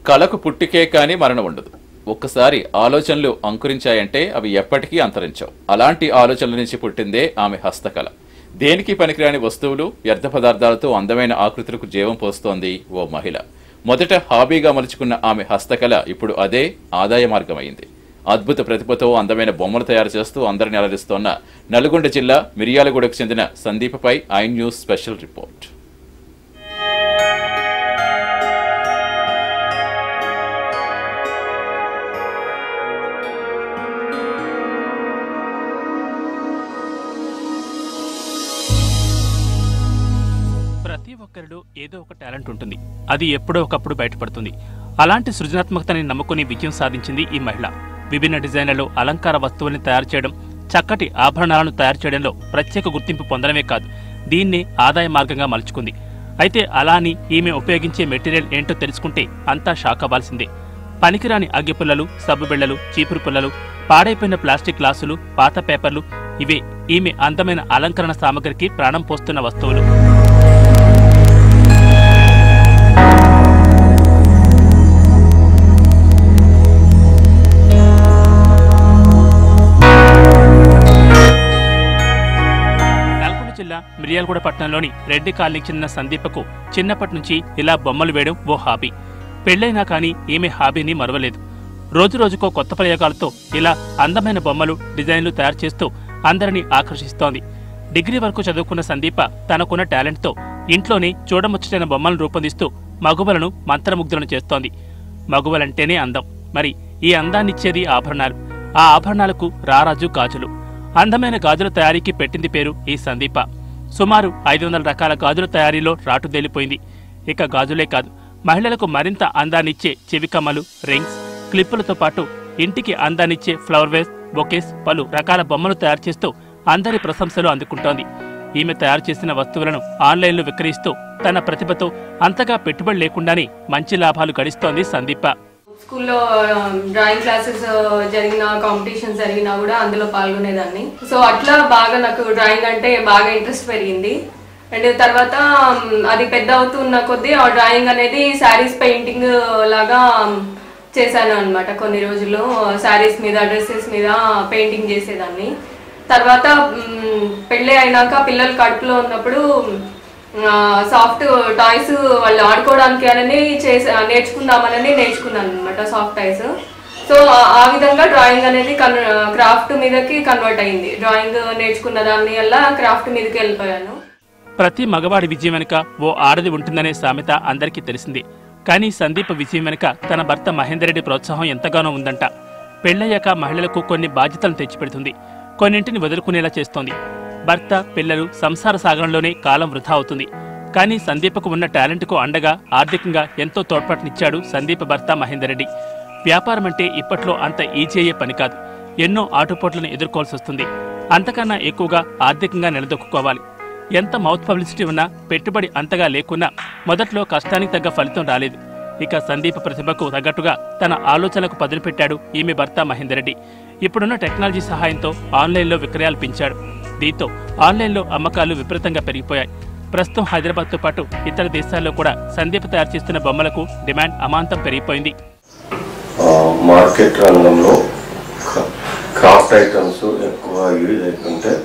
కళకు పుట్టికే కానీ మరణం ఉండదు ఒక్కసారి ఆలోచనలు అంకురించాయంటే అవి ఎప్పటికీ అంతరించవు అలాంటి ఆలోచనల నుంచి పుట్టిందే ఆమె హస్తకళ దేనికి పనికిరాని వస్తువులు వ్యర్థ పదార్థాలతో అందమైన ఆకృతులకు జీవం పోస్తోంది ఓ మహిళ మొదట హాబీగా మలుచుకున్న ఆమె హస్తకళ ఇప్పుడు అదే ఆదాయ మార్గమైంది అద్భుత ప్రతిభతో అందమైన బొమ్మలు తయారు చేస్తూ అందరిని అలరిస్తోన్న నల్గొండ జిల్లా మిర్యాలగూడకు చెందిన సందీపపై ఐ న్యూస్ స్పెషల్ రిపోర్ట్ ప్రతి ఒక్కరిలో ఏదో ఒక టాలెంట్ ఉంటుంది అది ఎప్పుడో ఒకప్పుడు బయటపడుతుంది అలాంటి సృజనాత్మకతని నమ్ముకుని విజయం సాధించింది ఈ మహిళ విభిన్న డిజైన్లలో అలంకార వస్తువుల్ని తయారు చేయడం చక్కటి ఆభరణాలను తయారు చేయడంలో ప్రత్యేక గుర్తింపు పొందడమే కాదు దీన్నే ఆదాయ మార్గంగా మలుచుకుంది అయితే అలా అని ఈమె ఉపయోగించే మెటీరియల్ ఏంటో తెలుసుకుంటే అంతా షాక్ అవ్వాల్సిందే పనికిరాని అగ్గిపుల్లలు సబ్బు బిళ్ళలు చీపురు పుల్లలు పాడైపోయిన ప్లాస్టిక్ గ్లాసులు పాత పేపర్లు ఇవే ఈమె అందమైన అలంకరణ సామగ్రికి ప్రాణం పోస్తున్న వస్తువులు నల్గొండ జిల్లా మిర్యాలగూడ పట్టణంలోని రెడ్డి కాలనీకి చెందిన సందీపకు చిన్నప్పటి నుంచి ఇలా బొమ్మలు వేయడం ఓ హాబీ పెళ్ళైనా కానీ ఈమె హాబీని మరవలేదు రోజు రోజుకో కొత్త ప్రయోగాలతో ఇలా అందమైన బొమ్మలు డిజైన్లు తయారు చేస్తూ అందరినీ ఆకర్షిస్తోంది డిగ్రీ వరకు చదువుకున్న సందీప తనకున్న టాలెంట్తో ఇంట్లోనే చూడముచ్చటైన బొమ్మలను రూపొందిస్తూ మగువలను మంత్రముగ్ధులను చేస్తోంది మగువలంటేనే అందం మరి ఈ అందాన్నిచ్చేది ఆభరణాలు ఆ ఆభరణాలకు రారాజు గాజులు అందమైన గాజుల తయారీకి పెట్టింది పేరు ఈ సందీప సుమారు ఐదు వందల రకాల గాజుల తయారీలో రాటుదేలిపోయింది ఇక గాజులే కాదు మహిళలకు మరింత అందాన్నిచ్చే చెవికమ్మలు రింగ్స్ క్లిప్పులతో పాటు ఇంటికి అందాన్నిచ్చే ఫ్లవర్ వేస్ బొకేస్ పలు రకాల బొమ్మలు తయారు చేస్తూ అందరి ప్రశంసలు అందుకుంటోంది ఈమె తయారు చేసిన వస్తువులను ఆన్లైన్లో విక్రయిస్తూ తన ప్రతిభతో అంతగా పెట్టుబడి లేకుండానే మంచి లాభాలు గడిస్తోంది సందీప స్కూల్లో డ్రాయింగ్ క్లాసెస్ జరిగిన కాంపిటీషన్ జరిగినా కూడా అందులో పాల్గొనేదాన్ని సో అట్లా బాగా నాకు డ్రాయింగ్ అంటే బాగా ఇంట్రెస్ట్ పెరిగింది అండ్ తర్వాత మ్, అది పెద్ద అవుతున్న కొద్దీ ఆ డ్రాయింగ్ అనేది శారీస్ పెయింటింగ్ లాగా చేశాను అనమాట కొన్ని రోజులు శారీస్ మీద డ్రెస్సెస్ మీద పెయింటింగ్ చేసేదాన్ని తర్వాత మ్, పెళ్ళి అయినాక పిల్లలు కడుపులో ఉన్నప్పుడు సాఫ్ట్ టాయ్స్ వాళ్ళు ఆడుకోవడానికి అని చేసి నేర్చుకుందామని నేర్చుకున్నాను అనమాట సాఫ్ట్ టాయ్స్ సో ఆ- ఆ విధంగా డ్రాయింగ్ అనేది కన్ క్రాఫ్ట్ మీదకి కన్వర్ట్ అయింది డ్రాయింగ్ నేర్చుకున్న దాని వల్ల క్రాఫ్ట్ మీదకి వెళ్ళిపోయాను ప్రతి మగవాడి విజయం వెనుక ఓ ఆడది ఉంటుందనే సామెత అందరికీ తెలిసిందే కానీ సందీప్ విజయం వెనుక తన భర్త మహేందర్ రెడ్డి ప్రోత్సాహం ఎంతగానో ఉందంట పెళ్ళయ్యాక మహిళలకు కొన్ని బాధ్యతలను తెచ్చిపెడుతుంది కొన్నింటిని వదులుకునేలా చేస్తోంది భర్త పిల్లలు సంసార సాగరంలోనే కాలం వృధా అవుతుంది కానీ సందీపకు ఉన్న టాలెంట్కు అండగా ఆర్థికంగా ఎంతో తోడ్పాటునిచ్చాడు సందీప్ భర్త మహేందర్ రెడ్డి వ్యాపారం అంటే ఇప్పట్లో అంత ఈజీ అయ్యే పని కాదు ఎన్నో ఆటుపోట్లను ఎదుర్కోవాల్సి వస్తుంది అంతకన్నా ఎక్కువగా ఆర్థికంగా నిలదొక్కుకోవాలి ఎంత మౌత్ పబ్లిసిటీ ఉన్నా పెట్టుబడి అంతగా లేకున్నా మొదట్లో కష్టానికి తగ్గ ఫలితం రాలేదు ఇక సందీప్ ప్రతిభకు తగ్గట్టుగా తన ఆలోచనలకు పదును పెట్టాడు ఈమె భర్త మహేందర్ రెడ్డి ఇప్పుడున్న టెక్నాలజీ సహాయంతో ఆన్లైన్లో విక్రయాలు పెంచాడు దీంతో ఆన్లైన్లో అమ్మకాలు విపరీతంగా పెరిగిపోయాయి ప్రస్తుతం హైదరాబాద్తో పాటు ఇతర దేశాల్లో కూడా సందీప్ తయారు చేస్తున్న బొమ్మలకు డిమాండ్ అమాంతం పెరిగిపోయింది ఆ, మార్కెట్ రంగంలో క- క్రాఫ్ట్ ఐటమ్స్ ఎక్కువ యూజ్ అవుతుంటే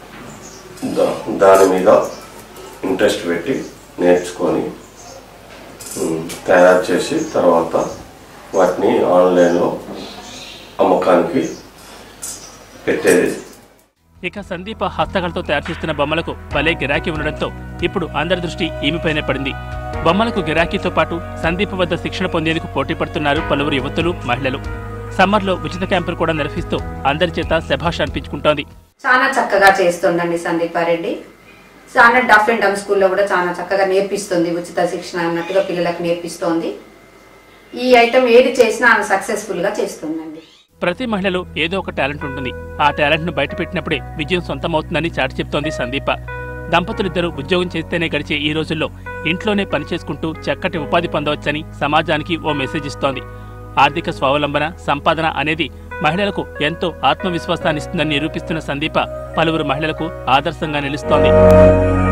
దా- దాని మీద ఇంట్రెస్ట్ పెట్టి నేర్చుకొని ఉమ్, తయారు చేసి తర్వాత వాటిని ఆన్లైన్లో అమ్మకానికి పెట్టేది ఇక సందీప హస్తకళతో తయారు చేస్తున్న బొమ్మలకు భలే గిరాకీ ఉండడంతో ఇప్పుడు అందరి దృష్టి ఈమెపైనే పడింది బొమ్మలకు గిరాకీతో పాటు సందీప్ వద్ద శిక్షణ పొందేందుకు పోటీ పడుతున్నారు పలువురు యువతులు మహిళలు సమ్మర్లో ఉచిత క్యాంపులు కూడా నిర్వహిస్తూ అందరి చేత శభాష్ అనిపించుకుంటోంది చాలా చక్కగా చేస్తుందండి సందీపారెడ్డి చాలా డఫ్ అండ్ డమ్ స్కూల్లో కూడా చాలా చక్కగా నేర్పిస్తుంది ఉచిత శిక్షణ అన్నట్టుగా పిల్లలకు నేర్పిస్తోంది ఈ ఐటమ్ ఏది చేసినా ఆమె సక్సెస్ఫుల్గా చేస్తుందండి ప్రతి మహిళలో ఏదో ఒక టాలెంట్ ఉంటుంది ఆ టాలెంట్ ను బయటపెట్టినప్పుడే విజయం సొంతమవుతుందని చాటి చెప్తోంది సందీప దంపతులిద్దరూ ఉద్యోగం చేస్తేనే గడిచే ఈ రోజుల్లో ఇంట్లోనే పని చేసుకుంటూ చక్కటి ఉపాధి పొందవచ్చని సమాజానికి ఓ మెసేజ్ ఇస్తోంది ఆర్థిక స్వావలంబన సంపాదన అనేది మహిళలకు ఎంతో ఆత్మవిశ్వాసాన్ని ఇస్తుందని నిరూపిస్తున్న సందీప పలువురు మహిళలకు ఆదర్శంగా నిలుస్తోంది